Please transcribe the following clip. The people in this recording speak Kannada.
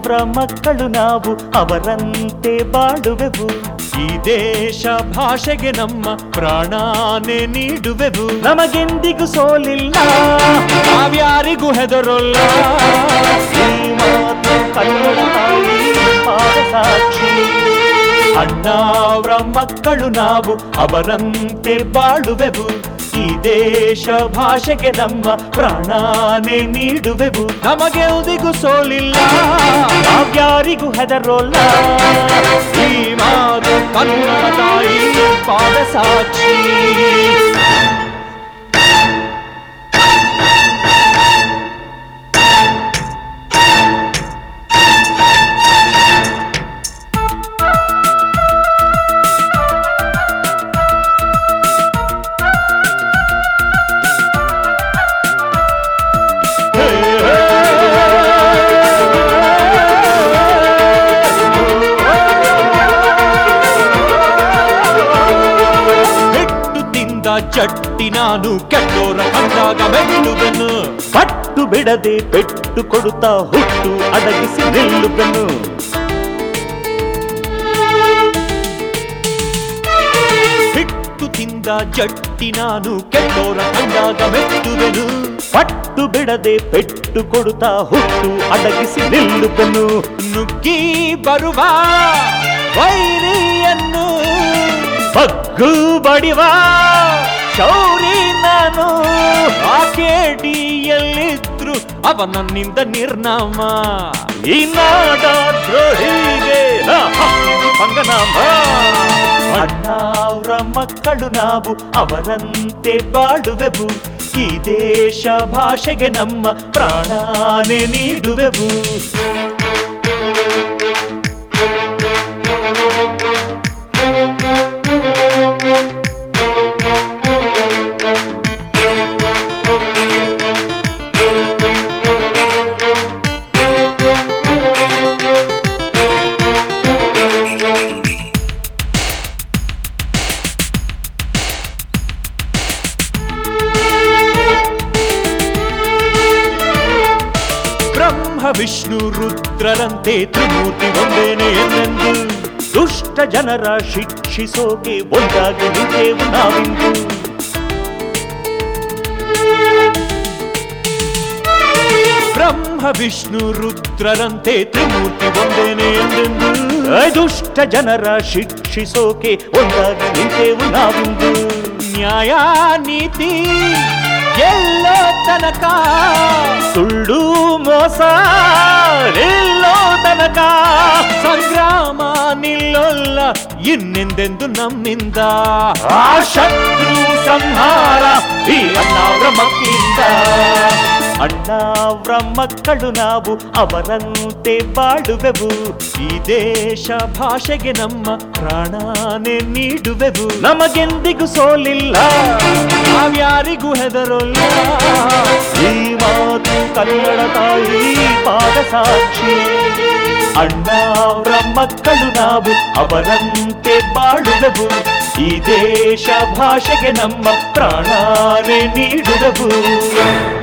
ಅಣ್ಣಾವ್ರ ಮಕ್ಕಳು ನಾವು ಅವರಂತೆ ಬಾಳುವೆವು ಈ ದೇಶ ಭಾಷೆಗೆ ನಮ್ಮ ಪ್ರಾಣಾನೇ ನೀಡುವೆವು ನಮಗೆಂದಿಗೂ ಸೋಲಿಲ್ಲ ನಾವ್ಯಾರಿಗೂ ಹೆದರೋಲ್ಲ ಈ ಮಾತು ಕನ್ನಡ ತಾಯಿ ಪಾದ ಸಾಕ್ಷಿ ಅಣ್ಣಾವ್ರ ಮಕ್ಕಳು ನಾವು ಅವರಂತೆ ಬಾಳುವೆವು ಈ ದೇಶ ಭಾಷೆಗೆ ನಮ್ಮ ಪ್ರಾಣಾನೇ ನೀಡುವೆವು ನಮಗೆ ಉದಿಗೂ ಸೋಲಿಲ್ಲ ನಾವ್ಯಾರಿಗೂ ಹೆದರೋಲ್ಲ ಈ ಮಾತು ಕನ್ನಡ ತಾಯಿ ಪಾದ ಸಾಕ್ಷಿ ಹೆಟ್ಟು ತಿಂದ ಚಟ್ಟಿ ನಾನು ಕೆಟ್ಟೋರ ಕಂಡಾಗ ಮೆಟ್ಟುವೆನು ಪಟ್ಟು ಬಿಡದೆ ಪೆಟ್ಟು ಕೊಡುತ್ತಾ ಹುಟ್ಟು ಅಡಗಿಸಿ ನಿಲ್ಲುವೆನು ಹಿಟ್ಟು ತಿಂದ ಜಟ್ಟಿ ನಾನು ಕೆಟ್ಟೋರ ಕಂಡಾಗ ಮೆಟ್ಟುವೆನು ಪಟ್ಟು ಬಿಡದೆ ಪೆಟ್ಟು ಕೊಡುತ್ತಾ ಹುಟ್ಟು ಅಡಗಿಸಿ ನಿಲ್ಲುವೆನು ನುಗ್ಗಿ ಬರುವ ವೈರಿಯನ್ನು ಬಗ್ಗು ಬಡಿವ ಶೌರಿ ನಾನು ಆ ಕೇಡಿಯಲ್ಲಿದ್ರು ಅವನನ್ನಿಂದ ನಿರ್ನಾಮ ಈ ನಾಡ ದ್ರೋಹಿಗೆ ಹ, ಹ, ಪಂಗನಾಮ ಅಣ್ಣಾವ್ರ ಮಕ್ಕಳು ನಾವು ಅವರಂತೆ ಬಾಳುವೆವು ಈ ದೇಶ ಭಾಷೆಗೆ ನಮ್ಮ ಪ್ರಾಣಾನೇ ನೀಡುವೆವು ಬ್ರಹ್ಮ ವಿಷ್ಣು ರುದ್ರರಂತೆ ತ್ರಿಮೂರ್ತಿ ಒಂದೇನೆ ಎಂದೆಂದು ದುಷ್ಟ ಜನರ ಶಿಕ್ಷಿಸೋಕೆ ಒಂದಾಗಿ ನಿಂತೆವು ನಾವಿಂದು ಬ್ರಹ್ಮ ವಿಷ್ಣು ರುದ್ರರಂತೆ ತ್ರಿಮೂರ್ತಿ ಒಂದೇನೆ ಎಂದೆಂದು ಆ ದುಷ್ಟ ಜನರ ಶಿಕ್ಷಿಸೋಕೆ ಒಂದಾಗಿ ನಿಂತೆವು ನಾವಿಂದು ನ್ಯಾಯ ನೀತಿ ಎಲ್ಲೋ ತನಕ ಸುಳ್ಳು ಮೋಸ ನಿಲ್ಲೋ ತನಕ ಸಂಗ್ರಾಮ ನಿಲ್ಲೊಲ್ಲ ಇನ್ನೆಂದೆಂದು ನಮ್ಮಿಂದ ಆ ಶತ್ರು ಸಂಹಾರ ಈ ಅಣ್ಣಾವ್ರ ಮಕ್ಕಳಿಂದ ಅಣ್ಣಾವ್ರ ಮಕ್ಕಳು ನಾವು ಅವರಂತೆ ಬಾಳುವೆವು ಈ ದೇಶ ಭಾಷೆಗೆ ನಮ್ಮ ಪ್ರಾಣಾನೇ ನೀಡುವೆವು ನಮಗೆಂದಿಗೂ ಸೋಲಿಲ್ಲ ನಾವ್ಯಾರಿಗೂ ಹೆದರೋಲ್ಲ ಈ ಮಾತು ಕನ್ನಡ ತಾಯಿ ಪಾದ ಸಾಕ್ಷಿ ಅಣ್ಣಾವ್ರ ಮಕ್ಕಳು ನಾವು ಅವರಂತೆ ಬಾಳುವೆವು ಈ ದೇಶ ಭಾಷೆಗೆ ನಮ್ಮ ಪ್ರಾಣಾನೇ ನೀಡುವೆವು